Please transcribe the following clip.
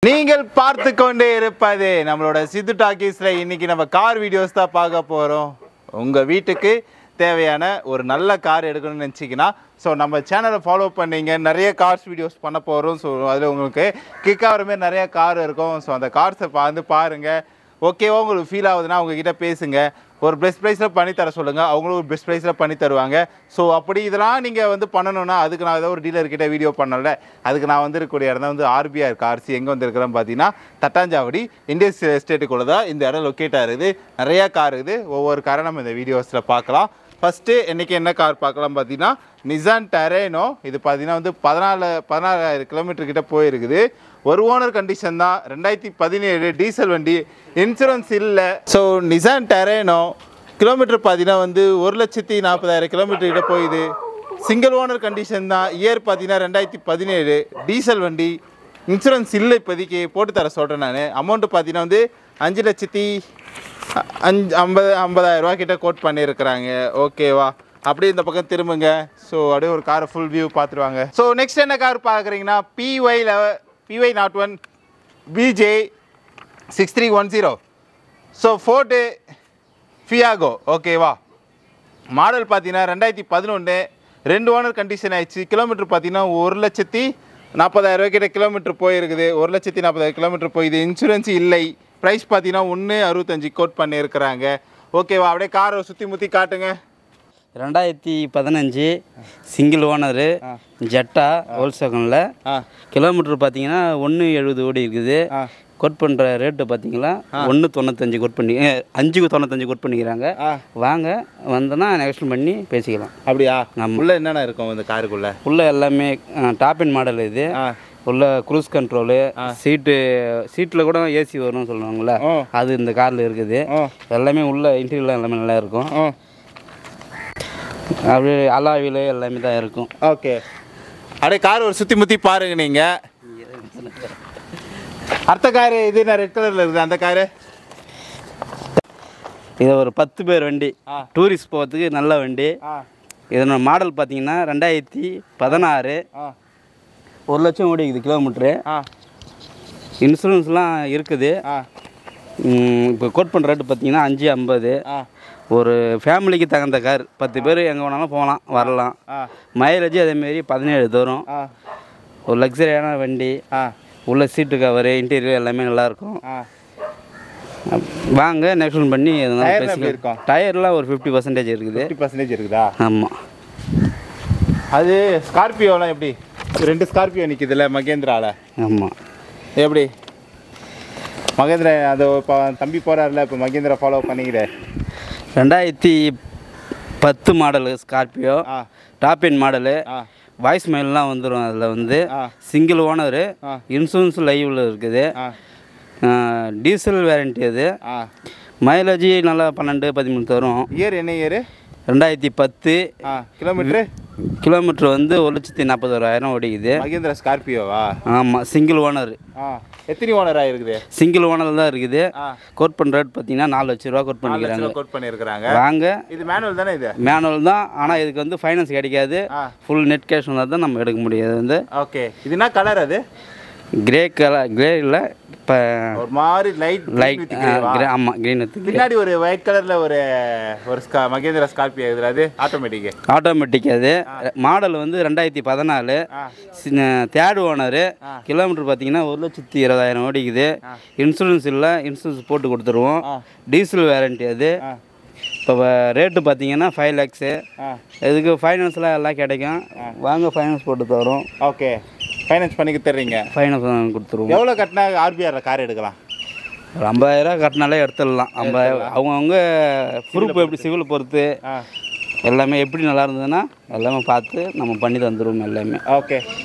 நீங்கள் பார்த்து கொண்டே இருப்பது நம்மளோட சித்து டாக்கீஸ்ல இன்னைக்கு நம்ம கார் வீடியோஸ் தான் பார்க்க போறோம் உங்க வீட்டுக்கு தேவையான ஒரு நல்ல கார் எடுக்கணும்னு நினச்சிங்கன்னா ஸோ நம்ம சேனலை ஃபாலோ பண்ணீங்க நிறைய கார்ஸ் வீடியோஸ் பண்ண போகிறோம் ஸோ அதில் உங்களுக்கு கிக் ஆகிற மாதிரி நிறைய கார் இருக்கும் ஸோ அந்த கார்ஸை வந்து பாருங்கள் ஓகேவா உங்களுக்கு ஃபீல் ஆகுதுன்னா அவங்கக்கிட்ட பேசுங்க ஒரு பெஸ்ட் ப்ரைஸில் பண்ணி தர சொல்லுங்கள் அவங்களும் ஒரு பெஸ்ட் ப்ரைஸில் பண்ணி தருவாங்க ஸோ அப்படி இதெல்லாம் நீங்கள் வந்து பண்ணணும்னா அதுக்கு நான் ஏதோ ஒரு டீலர்கிட்ட வீடியோ பண்ணல அதுக்கு நான் வந்திருக்கக்கூடிய இடம் தான் வந்து ஆர்பிஆர் கார்ஸ் எங்கே வந்திருக்கிறேன் பார்த்தீங்கன்னா தட்டாஞ்சாவடி இண்டஸ்ட்ரியல் எஸ்டேட்டுக்குள்ள தான் இந்த இடம் லொக்கேட் ஆகுது நிறையா கார் இருக்குது ஒவ்வொரு காரை நம்ம இந்த வீடியோஸில் பார்க்கலாம் ஃபஸ்ட்டு இன்றைக்கி என்ன கார் பார்க்கலாம் பார்த்தீங்கன்னா நிசான் டெரேனோ இது பார்த்தீங்கன்னா வந்து பதினாலு பதினாலாயிரம் கிலோமீட்டர் கிட்ட போயிருக்குது ஒரு ஓனர் கண்டிஷன் தான் ரெண்டாயிரத்தி பதினேழு டீசல் வண்டி இன்சூரன்ஸ் இல்லை ஸோ நிசான் டெரேனோ கிலோமீட்டர் பார்த்தீங்கன்னா வந்து ஒரு லட்சத்தி நாற்பதாயிரம் கிலோமீட்டர் கிட்ட போகுது சிங்கிள் ஓனர் கண்டிஷன் தான் இயர் பார்த்தீங்கன்னா ரெண்டாயிரத்தி பதினேழு டீசல் வண்டி இன்சூரன்ஸ் இல்லை இப்போதைக்கு போட்டு தர சொல்கிறேன் நான் அமௌண்ட்டு பார்த்தீங்கன்னா வந்து அஞ்சு லட்சத்தி அ- அஞ்சு ஐம்பது ஐம்பதாயிரம் ரூபா கிட்ட கோட் பண்ணியிருக்கிறாங்க ஓகேவா அப்படியே இந்த பக்கம் திரும்புங்க ஸோ அப்படியே ஒரு காரை ஃபுல் வியூ பார்த்துருவாங்க ஸோ நெக்ஸ்ட் என்ன கார் பார்க்குறீங்கன்னா பிஒய் லெவ PY nought one BJ six three one zero so Ford Figo ஓகேவா மாடல் பார்த்தீங்கன்னா ரெண்டாயிரத்தி பதினொன்று ரெண்டு ஓனர் கண்டிஷன் ஆயிடுச்சு கிலோமீட்டர் பார்த்தீங்கன்னா ஒரு லட்சத்தி நாற்பதாயிரம் ரூபாய் கிட்ட கிலோமீட்டர் போயிருக்குது ஒரு லட்சத்தி நாற்பதாயிரம் கிலோமீட்டர் போயிது இன்சூரன்ஸ் இல்லை ப்ரைஸ் பார்த்தீங்கன்னா ஒன்று அறுபத்தஞ்சு கோட் பண்ணியிருக்கிறாங்க ஓகேவா அப்படியே காரை சுற்றி முற்றி காட்டுங்க ரெண்டாயிரத்தி பதினஞ்சு சிங்கிள் ஓனரு ஜெட்டா ஹோல்சேகனில் ஆ கிலோமீட்டர் பார்த்தீங்கன்னா ஒன்று எழுபது ஓடி இருக்குது ஆ கோட் பண்ணுற ரேட்டு பார்த்தீங்களா ஒன்று தொண்ணூத்தஞ்சு கோட் பண்ணி அஹ், அஞ்சுக்கு தொண்ணூத்தஞ்சு கோட் பண்ணிக்கிறாங்க ஆ வாங்க வந்தோன்னா நெக்ஸ்ட் பண்ணி பேசிக்கலாம் அப்படியா ஆமா. உள்ள என்னென்ன இருக்கும் இந்த காருக்குள்ள உள்ள எல்லாமே டாப் அண்ட் மாடல் இது ஆ உள்ள க்ரூஸ் கண்ட்ரோலு சீட்டு சீட்டில் கூட ஏசி வரும்னு சொல்லுவாங்கள்ல ஆ. அது இந்த காரில் இருக்குது ஆ எல்லாமே உள்ள இன்டீரியர்லாம் எல்லாமே நல்லா இருக்கும் ஆ அப்படியே அலாவில எல்லாமே தான் இருக்கும் ஓகே அப்படியே கார் ஒரு சுற்றி முற்றி பாருங்க நீங்கள் அடுத்த காரு இது என்ன ரெட் கலரில் இருக்குது அந்த காரு இது ஒரு பத்து பேர் வண்டி ஆ. டூரிஸ்ட் போகிறதுக்கு நல்ல வண்டி ஆ இதனோட மாடல் பார்த்தீங்கன்னா ரெண்டாயிரத்தி பதினாறு ஆ ஒரு லட்சம் ஓடிக்குது கிலோமீட்ரு ஆ இன்சூரன்ஸ்லாம் இருக்குது ஆ இப்போ கோட் பண்ணுற ரேட்டு பார்த்தீங்கன்னா அஞ்சு ஐம்பது ஆ ஒரு ஃபேமிலிக்கு தகுந்த கார் பத்து பேர் எங்கே வேணாலும் போகலாம் வரலாம் ஆ மைலேஜ் அதேமாரி பதினேழு தரும் ஆ ஒரு லக்ஸரியான வண்டி ஆ உள்ள சீட்டு கவரு இன்டீரியர் எல்லாமே நல்லாயிருக்கும் ஆ வாங்க நெக்ஸ்ட் பண்ணி எதுனாலும் டயர்லாம் எப்படி பேசிக்கலாம் இருக்கும்? டயர்லாம் ஒரு ஃபிஃப்டி பர்சன்டேஜ் இருக்குது ஃபிஃப்டி பர்சன்டேஜ் இருக்குதா ஆமாம் அது ஸ்கார்பியோலாம் எப்படி ரெண்டு ஸ்கார்பியோ நிற்கிதுல்ல மகேந்திராவில் ஆமாம் எப்படி மகேந்திரா அது இப்போ தம்பி போகிறாருல இப்போ மகேந்திரா ஃபாலோ பண்ணிக்கிற ரெண்டாயிரத்தி பத்து மாடலு ஸ்கார்பியோ ஆ டாப் என் மாடலு ஆ வாய்ஸ் மெயிலெலாம் வந்துடும் அதில் வந்து ஆ. சிங்கிள் ஓனரு ஆ. இன்சூரன்ஸ் லைவில் இருக்குது ஆ டீசல் வேரண்டி அது ஆ மைலேஜ் நல்லா பன்னெண்டு பதிமூணு தரும் இயர் என்ன இயர் ரெண்டாயிரத்தி பத்து ஆ கிலோமீட்ரு கிலோமீட்டர் வந்து ஒரு லட்சத்தி நாற்பத்தோராயிரம் ஓடிக்குது மகேந்திரா ஸ்கார்பியோவா ஆமாம் சிங்கிள் ஓனர் ஆ எத்தனை ஓனராக இருக்குது சிங்கிள் ஓனர் தான் இருக்குது ஆ கோட் பண்ணுற ரேட் பார்த்தீங்கன்னா நாலு லட்ச ரூபா கோட் நாலு லட்ச பண்ணிக்கிறாங்க ரூபா கோட் பண்ணியிருக்கிறாங்க வாங்க இது மேனுவல் தானே இது மேனுவல் தான் ஆனால் இதுக்கு வந்து ஃபைனான்ஸ் கிடைக்காது ஆ ஃபுல் நெட் கேஷ் வந்தால் தான் நம்ம எடுக்க முடியாது வந்து ஓகே இது என்ன கலர் அது கிரே கலர் கிரே இல்லை இப்போ ஒரு மாதிரி லைட் லைட் கிரே ஆமாம் க்ரீன் எடுத்து பின்னாடி ஒரு ஒயிட் கலர்ல ஒரு ஒரு ஸ்கா மகேந்திரா ஸ்கார்பியோ இருக்குது அது ஆட்டோமேட்டிக் ஆட்டோமேட்டிக் அது மாடல் வந்து ரெண்டாயிரத்தி பதினாலு ஆ தேர்ட் ஓனரு கிலோமீட்டர் பார்த்தீங்கன்னா ஒரு லட்சத்தி இருபதாயிரம் ஓடிக்குது இன்சூரன்ஸ் இல்லை இன்சூரன்ஸ் போட்டு கொடுத்துருவோம் ஆ. டீசல் வேரண்டி அது ஆ இப்போ ரேட்டு பார்த்தீங்கன்னா ஃபைவ் லேக்ஸு ஆ இதுக்கு ஃபைனான்ஸ்லாம் எல்லாம் கிடைக்கும் வாங்க ஃபைனான்ஸ் போட்டு தரோம் ஓகே ஃபைனான்ஸ் பண்ணி தர்றீங்க ஃபைனான்ஸ் கொடுத்துருவோம் எவ்வளோ கட்டினா ஆர்பிஆர் கார் எடுக்கலாம் ஒரு ஐம்பதாயிரம் கட்டினாலே எடுத்துடலாம் ஐம்பதாயிரம் அவங்கவுங்க ப்ரூஃப் எப்படி சிவில் பொறுத்து ஆ எல்லாமே எப்படி நல்லா இருந்ததுன்னா எல்லாமே பார்த்து நம்ம பண்ணி தந்துடுவோம் எல்லாமே ஓகே